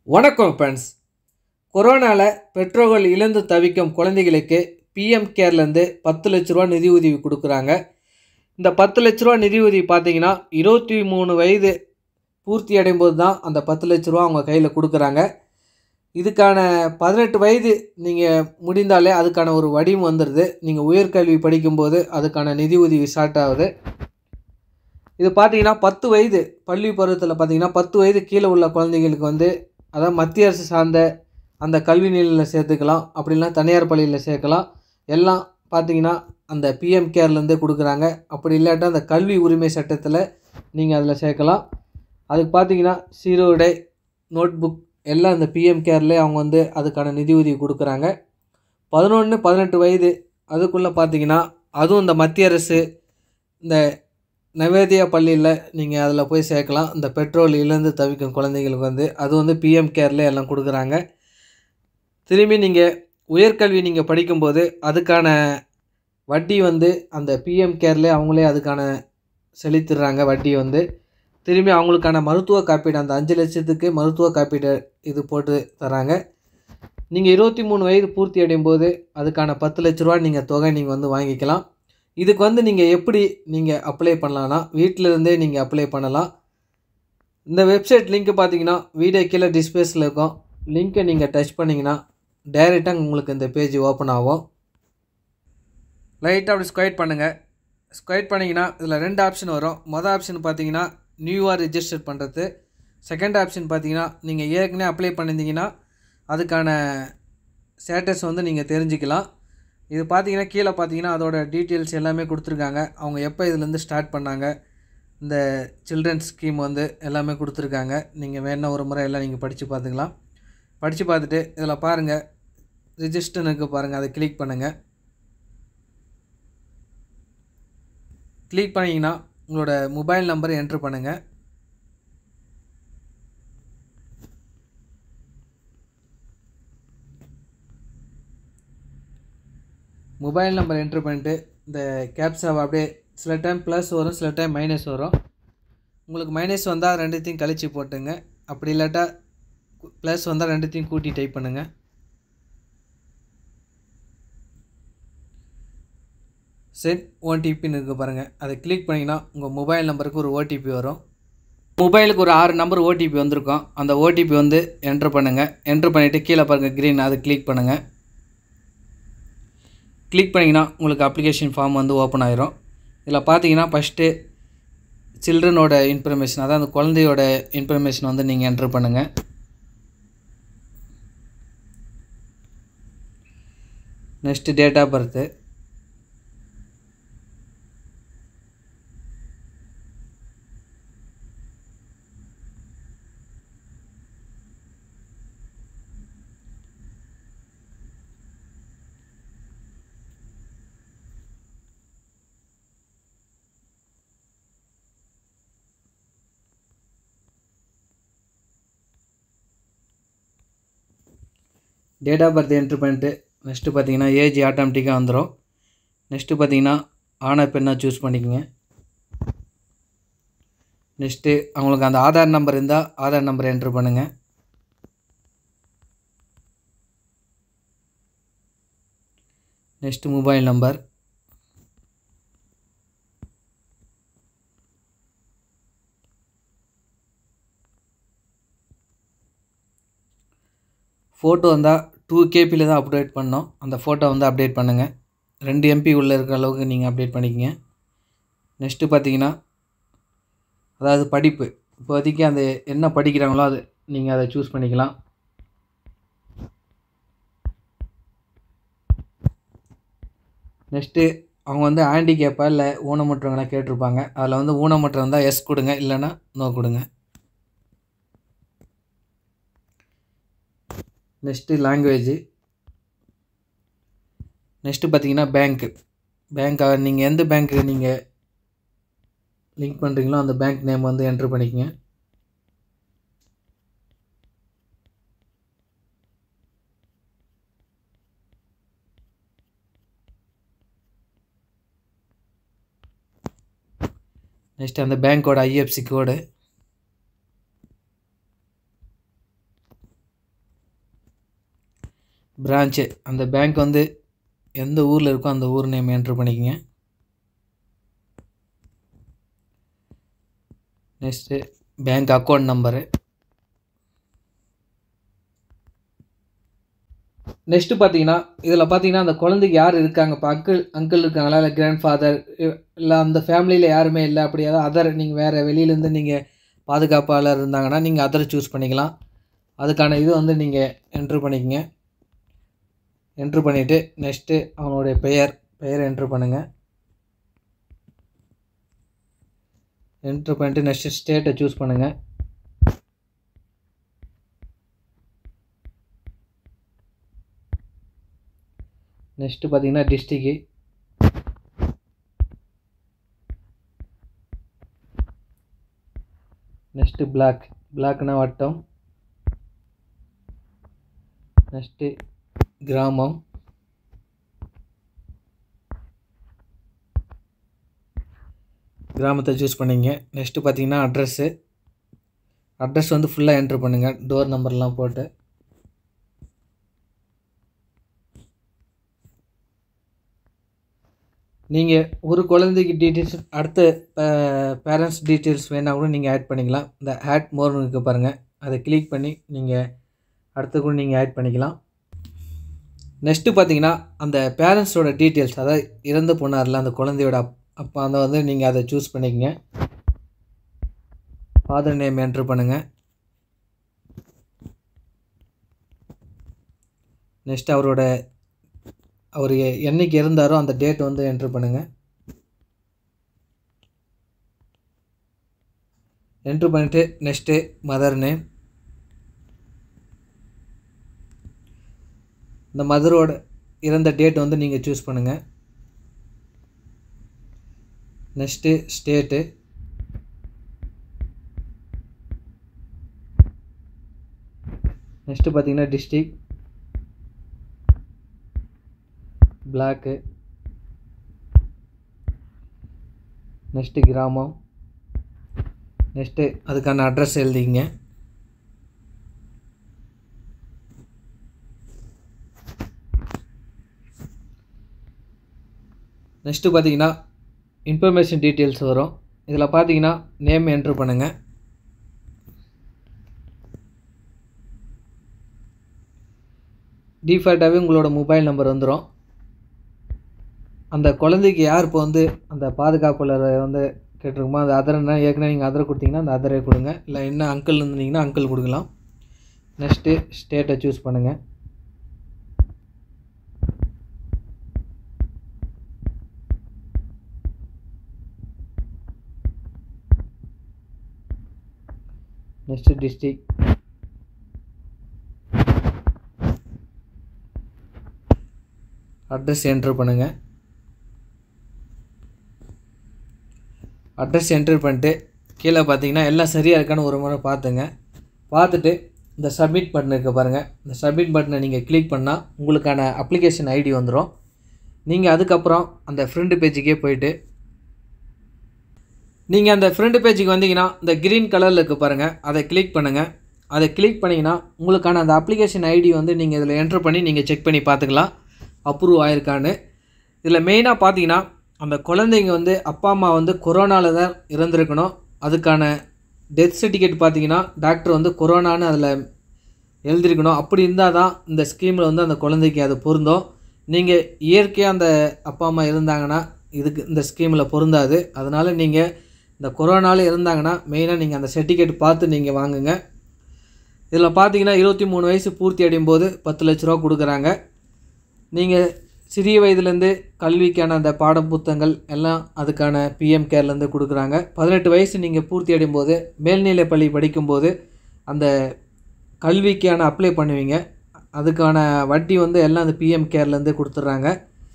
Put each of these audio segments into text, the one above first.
வணக்கம் ஃப்ரெண்ட்ஸ் கொரோனாவில் பெற்றோர்கள் இழந்து தவிக்கும் குழந்தைகளுக்கு பிஎம் கேர்லேருந்து பத்து லட்ச ரூபா நிதி உதவி கொடுக்குறாங்க இந்த பத்து லட்ச ரூபா நிதி உதவி பார்த்தீங்கன்னா இருபத்தி மூணு வயது பூர்த்தி அடையும் போது தான் அந்த பத்து லட்ச ரூபா அவங்க கையில் கொடுக்குறாங்க இதுக்கான பதினெட்டு வயது நீங்கள் முடிந்தாலே அதுக்கான ஒரு வடிவம் வந்துடுது நீங்கள் உயர்கல்வி படிக்கும்போது அதுக்கான நிதி உதவி ஸ்டார்ட் ஆகுது இது பார்த்தீங்கன்னா பத்து வயது பள்ளி பருவத்தில் பார்த்தீங்கன்னா பத்து வயது கீழே உள்ள குழந்தைகளுக்கு வந்து அதாவது மத்திய அரசு சார்ந்த அந்த கல்வி நிலையில் சேர்த்துக்கலாம் அப்படின்னா தனியார் பள்ளியில் சேர்க்கலாம் எல்லாம் பார்த்தீங்கன்னா அந்த பிஎம் கேர்லேருந்தே கொடுக்குறாங்க அப்படி இல்லாட்டா அந்த கல்வி உரிமை சட்டத்தில் நீங்கள் அதில் சேர்க்கலாம் அதுக்கு பார்த்தீங்கன்னா சீருடை நோட் புக் எல்லாம் இந்த பிஎம் கேர்லேயே அவங்க வந்து அதுக்கான நிதி உதவி கொடுக்குறாங்க பதினொன்று பதினெட்டு வயது அதுக்குள்ளே பார்த்தீங்கன்னா அதுவும் இந்த மத்திய அரசு இந்த நவேதியா பள்ளியில் நீங்கள் அதில் போய் சேர்க்கலாம் இந்த பெட்ரோல் இழந்து தவிக்கும் குழந்தைகளுக்கு வந்து அது வந்து பிஎம் கேர்லேயே எல்லாம் கொடுக்குறாங்க திரும்பி நீங்கள் உயர்கல்வி நீங்கள் படிக்கும்போது அதுக்கான வட்டி வந்து அந்த பிஎம் கேர்லேயே அவங்களே அதுக்கான செலுத்திடுறாங்க வட்டி வந்து திரும்பி அவங்களுக்கான மருத்துவ காப்பீடு அந்த அஞ்சு லட்சத்துக்கு மருத்துவ காப்பீடு இது போட்டு தராங்க நீங்கள் இருபத்தி மூணு வயது பூர்த்தி அடையும் போது அதுக்கான பத்து லட்ச ரூபா நீங்கள் தொகை நீங்கள் வந்து வாங்கிக்கலாம் இதுக்கு வந்து நீங்கள் எப்படி நீங்கள் அப்ளை பண்ணலான்னா வீட்டில் இருந்தே நீங்கள் அப்ளை பண்ணலாம் இந்த வெப்சைட் லிங்க்கு பார்த்தீங்கன்னா வீடியோ கீழே டிஸ்பிளேஸில் இருக்கும் லிங்க்கை நீங்கள் டச் பண்ணிங்கன்னா டைரெக்டாக உங்களுக்கு இந்த பேஜ் ஓப்பன் ஆகும் லைட்டாக அப்படி ஸ்கொயட் பண்ணுங்கள் ஸ்கொயட் பண்ணிங்கன்னா இதில் ரெண்டு ஆப்ஷன் வரும் மொதல் ஆப்ஷன் பார்த்தீங்கன்னா நியூவாக ரிஜிஸ்டர் பண்ணுறது செகண்ட் ஆப்ஷன் பார்த்தீங்கன்னா நீங்கள் ஏற்கனவே அப்ளை பண்ணியிருந்தீங்கன்னா அதுக்கான ஸ்டேட்டஸ் வந்து நீங்கள் தெரிஞ்சுக்கலாம் இது பார்த்தீங்கன்னா கீழே பார்த்தீங்கன்னா அதோட டீட்டெயில்ஸ் எல்லாமே கொடுத்துருக்காங்க அவங்க எப்போ இதுலேருந்து ஸ்டார்ட் பண்ணாங்க இந்த சில்ட்ரன்ஸ் ஸ்கீம் வந்து எல்லாமே கொடுத்துருக்காங்க நீங்கள் வேணா ஒரு முறை எல்லாம் நீங்கள் படித்து பார்த்துக்கலாம் படித்து பார்த்துட்டு இதில் பாருங்கள் ரிஜிஸ்டனுக்கு பாருங்கள் அதை கிளிக் பண்ணுங்கள் கிளிக் பண்ணிங்கன்னா உங்களோட மொபைல் நம்பரை என்ட்ரு பண்ணுங்கள் மொபைல் நம்பர் என்ட்ரு பண்ணிட்டு இந்த கேப்ஸாவை அப்படியே சில டைம் ப்ளஸ் வரும் சில டைம் மைனஸ் வரும் உங்களுக்கு மைனஸ் வந்தால் ரெண்டுத்தையும் கழித்து போட்டுங்க அப்படி இல்லாட்டா ப்ளஸ் வந்தால் ரெண்டுத்தையும் கூட்டி டைப் பண்ணுங்கள் சென்ட் ஓடிபின்னு இருக்குது பாருங்கள் அதை கிளிக் பண்ணிங்கன்னா உங்கள் மொபைல் நம்பருக்கு ஒரு ஓடிபி வரும் மொபைலுக்கு ஒரு ஆறு நம்பர் ஓடிபி வந்திருக்கும் அந்த ஓடிபி வந்து என்ட்ரு பண்ணுங்கள் என்ட்ரு பண்ணிவிட்டு கீழே பாருங்கள் க்ரீன் அதை கிளிக் பண்ணுங்கள் கிளிக் பண்ணிங்கன்னா உங்களுக்கு அப்ளிகேஷன் ஃபார்ம் வந்து ஓப்பன் ஆயிரும் இதில் பார்த்தீங்கன்னா ஃபஸ்ட்டு சில்ட்ரனோட இன்ஃபர்மேஷன் அதாவது அந்த குழந்தையோட இன்ஃபர்மேஷன் வந்து நீங்கள் என்ட்ரு பண்ணுங்கள் next date of birth date of birth enter பண்ணிட்டு நெக்ஸ்ட்டு பார்த்தீங்கன்னா ஏஜ் ஆட்டோமேட்டிக்காக வந்துடும் நெக்ஸ்ட்டு பார்த்தீங்கன்னா ஆணை பெண்ணாக சூஸ் பண்ணிக்கோங்க நெக்ஸ்ட்டு அவங்களுக்கு அந்த ஆதார் நம்பர் இருந்தால் ஆதார் நம்பர் என்ட்ரு பண்ணுங்கள் நெக்ஸ்ட்டு மொபைல் நம்பர் ஃபோட்டோ வந்தால் டூ கேபியில் தான் அப்டேட் பண்ணோம் அந்த ஃபோட்டோ வந்து அப்டேட் பண்ணுங்கள் ரெண்டு எம்பி உள்ளே இருக்கிற அளவுக்கு நீங்கள் அப்டேட் பண்ணிக்கங்க நெக்ஸ்ட்டு பார்த்தீங்கன்னா அதாவது படிப்பு இப்போதைக்கு அந்த என்ன படிக்கிறாங்களோ அது நீங்கள் அதை சூஸ் பண்ணிக்கலாம் நெக்ஸ்ட்டு அவங்க வந்து ஹேண்டிகேப்பா இல்லை ஊனமுற்றவங்களாம் கேட்டிருப்பாங்க அதில் வந்து ஊனமுற்றம் இருந்தால் எஸ் கொடுங்க இல்லைன்னா நோ கொடுங்க நெக்ஸ்ட்டு லாங்குவேஜு நெக்ஸ்ட்டு பார்த்தீங்கன்னா பேங்க்கு பேங்க் நீங்கள் எந்த பேங்க்கு நீங்கள் லிங்க் பண்ணுறீங்களோ அந்த பேங்க் நேம் வந்து என்ட்ரு பண்ணிக்கங்க நெக்ஸ்ட் அந்த பேங்க்கோட ஐஎஃப்சி கோடு பிரான்ச்சு அந்த பேங்க் வந்து எந்த ஊரில் இருக்கோ அந்த ஊர் நேம் என்ட்ரு பண்ணிக்கங்க next bank account number next பார்த்தீங்கன்னா இதில் பார்த்தீங்கன்னா அந்த குழந்தைக்கு யார் இருக்காங்க இப்போ அங்கிள் அங்கிள் இருக்காங்களா இல்லை கிராண்ட் ஃபாதர் இல்லை அந்த ஃபேமிலியில் யாருமே இல்லை அப்படி ஏதாவது அதர் நீங்கள் வேறு வெளியிலேருந்து நீங்கள் பாதுகாப்பாளர் இருந்தாங்கன்னா நீங்கள் அதர் சூஸ் பண்ணிக்கலாம் அதுக்கான இது வந்து நீங்கள் என்ட்ரு பண்ணிக்கங்க என்ட்ரு பண்ணிவிட்டு நெக்ஸ்ட்டு அவனுடைய பெயர் பெயர் என்ட்ரு பண்ணுங்கள் என்ட்ரு பண்ணிட்டு நெக்ஸ்ட்டு ஸ்டேட்டை சூஸ் பண்ணுங்கள் நெக்ஸ்ட்டு பார்த்தீங்கன்னா டிஸ்ட்ரிக்கு நெக்ஸ்ட்டு பிளாக் பிளாக்னா வட்டம் நெக்ஸ்ட்டு கிராமம் கிராமத்தை சூஸ் பண்ணிங்க நெக்ஸ்ட்டு பார்த்தீங்கன்னா அட்ரஸ்ஸு அட்ரஸ் வந்து ஃபுல்லாக என்ட்ரு பண்ணுங்கள் டோர் நம்பர்லாம் போட்டு நீங்கள் ஒரு குழந்தைக்கு டீட்டெயில்ஸ் அடுத்த பேரண்ட்ஸ் டீட்டெயில்ஸ் வேணால் கூட நீங்கள் ஆட் பண்ணிக்கலாம் இந்த ஆட் மோர்னு இருக்கு பாருங்கள் அதை கிளிக் பண்ணி நீங்கள் அடுத்து கூட நீங்கள் ஆட் பண்ணிக்கலாம் நெக்ஸ்ட்டு பார்த்தீங்கன்னா அந்த பேரண்ட்ஸோட டீட்டெயில்ஸ் அதாவது இறந்து போனார்ல அந்த குழந்தையோட அப் அப்போ அதை வந்து நீங்கள் அதை சூஸ் பண்ணிக்கங்க ஃபாதர் நேம் என்ட்ரு பண்ணுங்கள் நெக்ஸ்ட் அவரோட அவர் என்னைக்கு இருந்தாரோ அந்த டேட் வந்து என்ட்ரு பண்ணுங்கள் என்ட்ரு பண்ணிவிட்டு நெக்ஸ்ட்டு மதர் நேம் இந்த மதரோட இறந்த டேட் வந்து நீங்கள் சூஸ் பண்ணுங்கள் நெக்ஸ்ட்டு ஸ்டேட்டு நெக்ஸ்ட்டு பார்த்தீங்கன்னா டிஸ்ட்ரிக் பிளாக்கு நெக்ஸ்ட்டு கிராமம் நெக்ஸ்ட்டு அதுக்கான அட்ரஸ் எழுதிங்க நெக்ஸ்ட்டு பார்த்தீங்கன்னா இன்ஃபர்மேஷன் டீட்டெயில்ஸ் வரும் இதில் பார்த்தீங்கன்னா நேம் என்ட்ரு பண்ணுங்கள் டிஃபால்ட்டாகவே உங்களோட மொபைல் நம்பர் வந்துடும் அந்த குழந்தைக்கு யார் இப்போ வந்து அந்த பாதுகாப்பாளர் வந்து கேட்டிருக்குமோ அந்த அதர்னா ஏற்கனவே நீங்கள் அதர் கொடுத்தீங்கன்னா அந்த அதரே கொடுங்க இல்லை என்ன அங்கிள் இருந்தீங்கன்னா அங்கிள் கொடுக்கலாம் நெக்ஸ்ட்டு ஸ்டேட்டை சூஸ் பண்ணுங்கள் நெக்ஸ்ட்டு டிஸ்ட்ரிக் அட்ரஸ் என்ட்ரு பண்ணுங்கள் அட்ரஸ் என்ட்ரு பண்ணிட்டு கீழே பார்த்தீங்கன்னா எல்லாம் சரியாக இருக்கான்னு ஒரு முறை பார்த்துங்க பார்த்துட்டு இந்த சப்மிட் பட்டன் இருக்க பாருங்கள் இந்த சப்மிட் பட்டனை நீங்கள் கிளிக் பண்ணால் உங்களுக்கான அப்ளிகேஷன் ஐடி வந்துடும் நீங்கள் அதுக்கப்புறம் அந்த ஃப்ரெண்டு பேஜுக்கே போயிட்டு நீங்கள் அந்த ஃப்ரெண்டு பேஜுக்கு வந்தீங்கன்னா இந்த க்ரீன் கலரில் இருக்குது பாருங்கள் அதை கிளிக் பண்ணுங்கள் அதை கிளிக் பண்ணிங்கன்னா உங்களுக்கான அந்த அப்ளிகேஷன் ஐடி வந்து நீங்கள் இதில் என்ட்ரு பண்ணி நீங்கள் செக் பண்ணி பார்த்துக்கலாம் அப்ரூவ் ஆயிருக்கான்னு இதில் மெயினாக பார்த்தீங்கன்னா அந்த குழந்தைங்க வந்து அப்பா அம்மா வந்து கொரோனாவில் தான் இறந்துருக்கணும் அதுக்கான டெத் சர்டிஃபிகேட் பார்த்தீங்கன்னா டாக்டர் வந்து கொரோனான்னு அதில் எழுதியிருக்கணும் அப்படி இருந்தால் தான் இந்த ஸ்கீமில் வந்து அந்த குழந்தைக்கு அது பொருந்தும் நீங்கள் இயற்கையாக அந்த அப்பா அம்மா இருந்தாங்கன்னா இதுக்கு இந்த ஸ்கீமில் பொருந்தாது அதனால் நீங்கள் இந்த கொரோனாவில் இருந்தாங்கன்னா மெயினாக நீங்கள் அந்த சர்டிஃபிகேட் பார்த்து நீங்கள் வாங்குங்க இதில் பார்த்தீங்கன்னா இருபத்தி மூணு வயசு பூர்த்தி அடையும் போது பத்து லட்ச ரூபா கொடுக்குறாங்க நீங்கள் சிறிய வயதுலேருந்து கல்விக்கான அந்த பாட புத்தகங்கள் எல்லாம் அதுக்கான பிஎம் கேர்லேருந்து கொடுக்குறாங்க பதினெட்டு வயசு நீங்கள் பூர்த்தி அடையும் போது மேல்நிலை பள்ளி படிக்கும்போது அந்த கல்விக்கான அப்ளை பண்ணுவீங்க அதுக்கான வட்டி வந்து எல்லாம் அந்த பிஎம் கேர்லேருந்து கொடுத்துட்றாங்க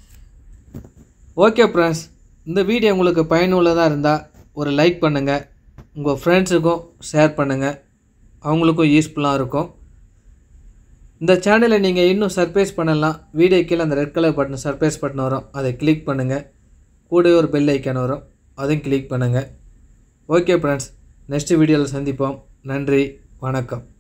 ஓகே ஃப்ரெண்ட்ஸ் இந்த வீடியோ உங்களுக்கு பயனுள்ளதாக இருந்தால் ஒரு லைக் பண்ணுங்கள் உங்கள் ஃப்ரெண்ட்ஸுக்கும் ஷேர் பண்ணுங்கள் அவங்களுக்கும் யூஸ்ஃபுல்லாக இருக்கும் இந்த சேனலை நீங்கள் இன்னும் சர்ப்ரைஸ் பண்ணலாம் வீடியோ கீழே அந்த red colour button surprise button வரும் அதை கிளிக் பண்ணுங்கள் கூடவே ஒரு பெல் ஐக்கான் வரும் அதையும் கிளிக் பண்ணுங்கள் ஓகே ஃப்ரெண்ட்ஸ் நெக்ஸ்ட் வீடியோவில் சந்திப்போம் நன்றி வணக்கம்